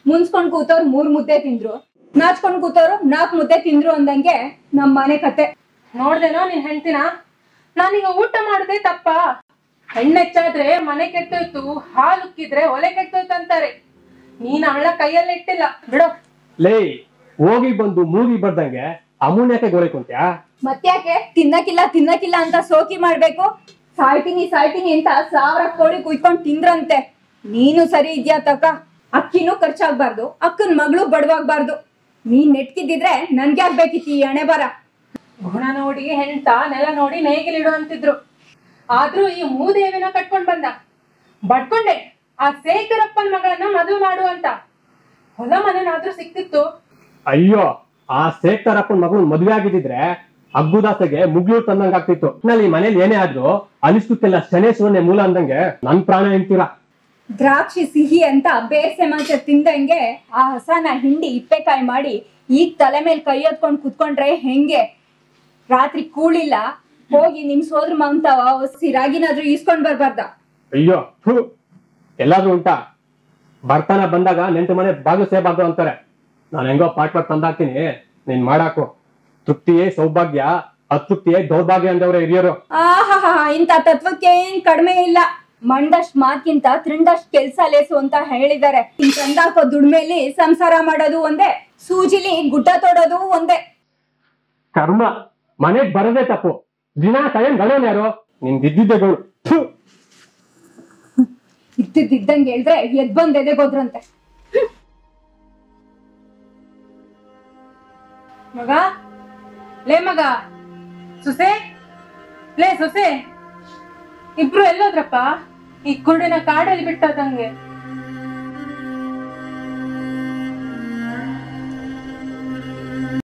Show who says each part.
Speaker 1: ಮುನ್ಸ್ಕೊಂಡ್ ಕೂತವ್ರು ಮೂರ್ ಮುದ್ದೆ ತಿಂದ್ರು ನಾಚ್ಕೊಂಡ್ ಕೂತವ್ರು ನಾಲ್ಕ್ ಮುದ್ದೆ ತಿಂದ್ರು ಅಂದಂಗೆ ನಮ್ ಮನೆ ಕತೆ
Speaker 2: ನೋಡ್ದೇನೋ ನಿನ್ ಹೆಂಡ್ತಿನ ನಾನೀಗ ಊಟ ಮಾಡದೆ ತಪ್ಪ ಹೆಣ್ಣೆಚ್ಚಾದ್ರೆ ಮನೆ ಕೆಟ್ಟೋಯ್ತು ಹಾಲು ಉಕ್ಕಿದ್ರೆ ಒಲೆ ಕೆಟ್ಟೋಯ್ತು ಅಂತಾರೆ ನೀನ್ ಅವಳ ಕೈಯಲ್ಲಿ ಇಟ್ಟಿಲ್ಲ ಬಿಡೋ
Speaker 3: ಲೇ ಹೋಗಿ ಬಂದು ಮೂಗಿ ಬರ್ದಂಗೆ ಅಮೂನ್ ಯಾಕೆ ಗೋಳೆ ಕುಂತ್ಯಾ
Speaker 1: ಮತ್ತ್ಯಾಕೆ ತಿನ್ನಕ್ಕಿಲ್ಲ ತಿನ್ನಕ್ಕಿಲ್ಲ ಅಂತ ಸೋಕಿ ಮಾಡ್ಬೇಕು ಸಾಯ್ತೀನಿ ಸಾಯ್ತೀನಿ ಅಂತ ಸಾವಿರ ಕೋಳಿ ಕುಯ್ಕೊಂಡ್ ತಿಂದ್ರಂತೆ ನೀನು ಸರಿ ಇದ್ಯಾ ತಕ ಅಕ್ಕಿನೂ ಖರ್ಚಾಗ್ಬಾರ್ದು ಅಕ್ಕನ್ ಮಗಳು ಬಡವಾಗ್ಬಾರ್ದು ನೀನ್ ನೆಟ್ಕಿದ್ದಿದ್ರೆ ನನ್ಗೆ ಆಗ್ಬೇಕಿತ್ತು ಈ ಹಣೆ ಬರ
Speaker 2: ಗುಣ ನೋಡಿ ಹೆಂಡ್ತ ನೆಲ ನೋಡಿ ನೇಗಿಲಿಡು ಅಂತಿದ್ರು ಆದ್ರೂ ಈ ಮೂದೇವಿನ ಕಟ್ಕೊಂಡ್ ಬಂದ ಬಡ್ಕೊಂಡೆ ಆ ಶೇಖರಪ್ಪನ್ ಮಗಳನ್ನ ಮದುವೆ ಮಾಡು ಅಂತ ಹೊಲ ಮನೆನಾದ್ರೂ ಸಿಕ್ತಿತ್ತು
Speaker 3: ಅಯ್ಯೋ ಆ ಶೇಖರಪ್ಪನ ಮಗಳು ಮದುವೆ ಆಗಿದ್ರೆ ಅಗ್ಗುದಾಸಗೆ ಮುಗ್ಲು ತಂದಂಗ ಆಗ್ತಿತ್ತು ನಲ್ಲಿ ಮನೇಲಿ ಏನೇ ಆದ್ರೂ ಅನಿಸ್ತುತ್ತಿಲ್ಲ ಶನೇಶ್ವರನೇ ಮೂಲ ಅಂದಂಗೆ ನನ್ ಪ್ರಾಣ ಎಂತೀರ
Speaker 1: ದ್ರಾಕ್ಷಿ ಸಿಹಿ ಅಂತ ಬೇರ್ ಸಮಾಚ ತಿಂದಂಗೆ ಆ ಹಸನ ಹಿಂಡಿ ಇಪ್ಪೆಕಾಯಿ ಮಾಡಿ ಈಗ ತಲೆ ಮೇಲೆ ಕೈ ಹೊತ್ಕೊಂಡ್ ಕುತ್ಕೊಂಡ್ರೆ ಹೆಂಗೆ ರಾತ್ರಿ ಕೂಳಿಲ್ಲ ಹೋಗಿ ನಿಮ್ ಸೋದ್ರ ಮಾವಂತಾವ ಸಿರಾಗಿನಾದ್ರೂ ಈಸ್ಕೊಂಡ್ ಬರ್ಬಾರ್ದ
Speaker 3: ಅಯ್ಯೋ ಥು ಎಲ್ಲಾದ್ರೂ ಉಂಟಾ ಬರ್ತಾನ ಬಂದಾಗ ನೆಂಟು ಮನೆ ಬಾಗಿಲು ಸೇಬಾರ್ದು ಅಂತಾರೆ ನಾನು ಹೆಂಗೋ ಪಾಟ್ ಪಾಟ್ ತಂದಾಕ್ತೀನಿ ನೀನ್ ಮಾಡಾಕು ತೃಪ್ತಿಯೇ ಸೌಭಾಗ್ಯ ಅತೃಪ್ತಿಯೇ ದೌರ್ಭಾಗ್ಯ ಅಂದವ್ರೆ ಹಿರಿಯರು
Speaker 1: ಆಹಾ ಇಂಥ ತತ್ವಕ್ಕೆ ಏನ್ ಕಡಿಮೆ ಇಲ್ಲ ಮಂಡಷ್ಟ್ ಮಾತ್ಕಿಂತ ತ್ರಿಂಡಷ್ಟ್ ಕೆಲ್ಸ ಲೇಸು ಅಂತ ಹೇಳಿದ್ದಾರೆ ಇನ್ ತಂದಾಕೋ ದುಡ್ಮೇಲಿ ಸಂಸಾರ ಮಾಡೋದು ಒಂದೇ ಸೂಜಿಲಿ ಗುಡ್ಡ ತೊಡೋದು ಒಂದೇ
Speaker 3: ಕರ್ಮ ಮನೆಗ್ ಬರದೇ ತಪ್ಪು ದಿನ ಕೈಯನ್ ಗಳೋನ್ ಯಾರು ನಿನ್ ಇದ್ದಿದ್ದೆ ಗಳು ಥು
Speaker 1: ಇದ್ದಿದ್ದಂಗೆ ಹೇಳಿದ್ರೆ ಎದ್ ಬಂದ್ ಎದೆಗೋದ್ರಂತೆ
Speaker 2: ಮಗ ಲೇ ಮಗ ಸುಸೆ ಲೇ ಸೊಸೆ ಇಬ್ರು ಎಲ್ಲೋದ್ರಪ್ಪ ಈ ಕುರುಡಿನ ಕಾಡಲ್ಲಿ ಬಿಟ್ಟದಂಗೆ